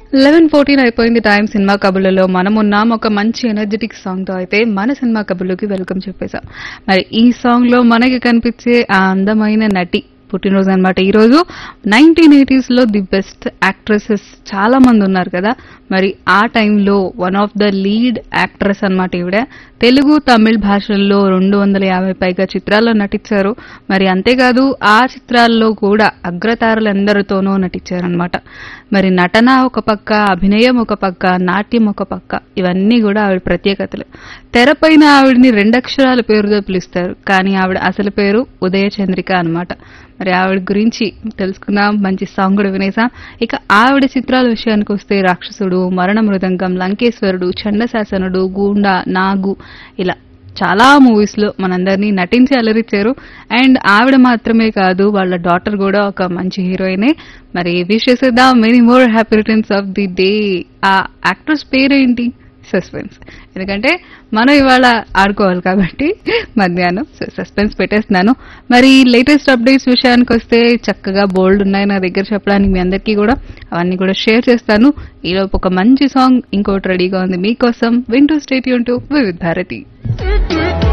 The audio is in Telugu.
లెవెన్ ఫోర్టీన్ అయిపోయింది టైం సినిమా కబుర్లలో మనం ఉన్నాం ఒక మంచి ఎనర్జెటిక్ సాంగ్ తో అయితే మన సినిమా కబుర్లోకి వెల్కమ్ చెప్పేశాం మరి ఈ సాంగ్ లో మనకి కనిపించే ఆ అందమైన నటి పుట్టినరోజు అనమాట ఈ రోజు నైన్టీన్ ఎయిటీస్ లో ది బెస్ట్ యాక్ట్రెసెస్ చాలా మంది ఉన్నారు కదా మరి ఆ టైంలో one of the lead actress అన్నమాట ఈవిడ తెలుగు తమిళ్ భాషల్లో రెండు వందల యాభై పైగా చిత్రాల్లో నటించారు మరి అంతేకాదు ఆ చిత్రాల్లో కూడా అగ్రతారులందరితోనూ నటించారనమాట మరి నటన ఒక పక్క అభినయం ఒక పక్క నాట్యం ఒక పక్క ఇవన్నీ కూడా ఆవిడ ప్రత్యేకతలు తెరపైన ఆవిడని రెండక్షరాల పేరుతో పిలుస్తారు కానీ ఆవిడ అసలు పేరు ఉదయ చంద్రిక అనమాట మరి ఆవిడ గురించి తెలుసుకుందాం మంచి సాంగ్ కూడా వినేసాం ఇక ఆవిడ చిత్రాల విషయానికి వస్తే రాక్షసుడు మరణ మృదంగం లంకేశ్వరుడు చండశాసనుడు గూండా నాగు ఇలా చాలా మూవీస్ లో మనందరినీ నటించి అలరించారు అండ్ ఆవిడ మాత్రమే కాదు వాళ్ళ డాటర్ కూడా ఒక మంచి హీరోయినే మరి విష్ చేసేద్దాం many more happy returns of the day ఆ యాక్ట్రెస్ పేరేంటి సస్పెన్స్ ఎందుకంటే మనం ఇవాళ ఆడుకోవాలి కాబట్టి మధ్యాహ్నం సస్పెన్స్ పెట్టేస్తున్నాను మరి లేటెస్ట్ అప్డేట్స్ విషయానికి వస్తే చక్కగా బోల్డ్ ఉన్నాయి నా దగ్గర చెప్పడానికి మీ అందరికీ కూడా అవన్నీ కూడా షేర్ చేస్తాను ఈలోపు ఒక మంచి సాంగ్ ఇంకోటి రెడీగా ఉంది మీకోసం వింటూ స్టేట్ యూన్ టు వివిధ్ భారతి